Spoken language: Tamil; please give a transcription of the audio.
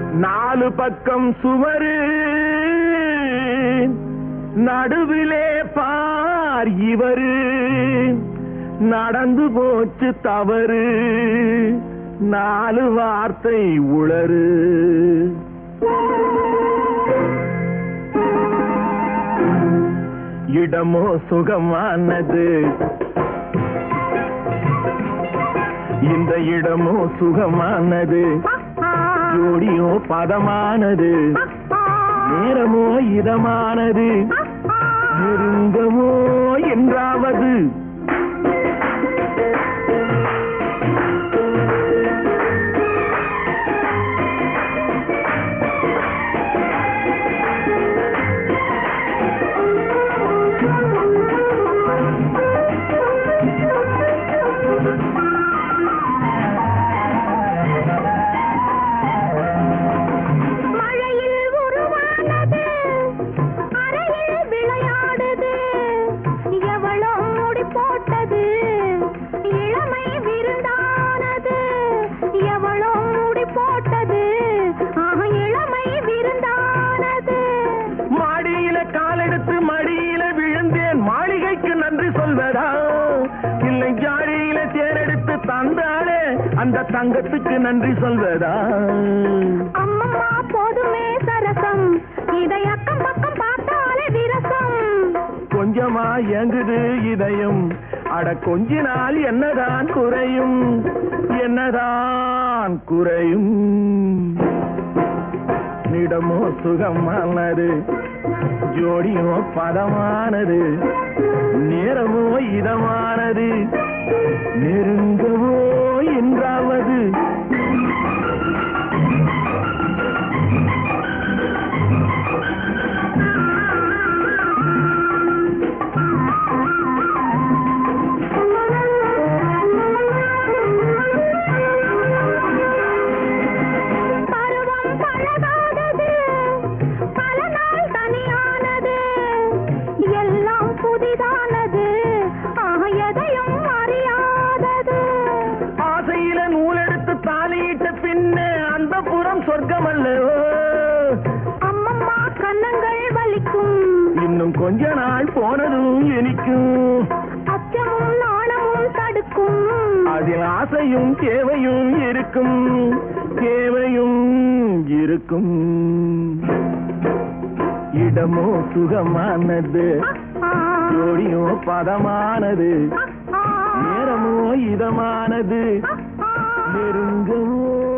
நாலு பக்கம் சுவரு நடுவிலே பார் இவரு நடந்து போச்சு தவறு நாலு வார்த்தை உளறு இடமோ சுகமானது இந்த இடமோ சுகமானது ஜோடியோ பதமானது நேரமோ இதமானது நெருங்கவோ என்றாவது மழையில் உருவானது அறையில் விளையாடுது எவளோ முடி போட்டது இளமை விருந்தானது எவளோ முடி போட்டது ஆஹ், இளமை விருந்தானது மாடியில காலெடுத்து மடியில விழுந்தேன் மாளிகைக்கு நன்றி சொல்வதா இல்லை ஜாடியில தேரெடுத்து தந்தாலே அந்த தங்கத்துக்கு நன்றி சொல்வதா அம்மம்மா போதுமே சரசம் இதை அக்கம் பக்கம் பார்த்தாலே விரசம் கொஞ்சமா இயங்குது இதயம் அட கொஞ்ச நாள் என்னதான் குறையும் என்னதான் குறையும் நிடமோ சுகமானது ஜோடியோ பதமானது நேரமோ இதமானது நெருங்கவோ என்றாவது பருவம் பழகாதது பல நாள் தனியானது எல்லாம் புதிதானது ஆக எதையும் அறியாதது ஆசையில நூலெடுத்து தாலியிட்ட பின்னே அந்த புறம் சொர்க்கம் அல்லவோ அம்மம்மா கன்னங்கள் வலிக்கும் இன்னும் கொஞ்ச நாள் போனதும் இனிக்கும் அச்சமும் நாணமும் தடுக்கும் அதில் ஆசையும் தேவையும் இருக்கும் தேவையும் இருக்கும் இடமோ சுகமானது ஆ, ஜோடியோ பதமானது ஆ, நேரமோ இதமானது ஆ, நெருங்கவோ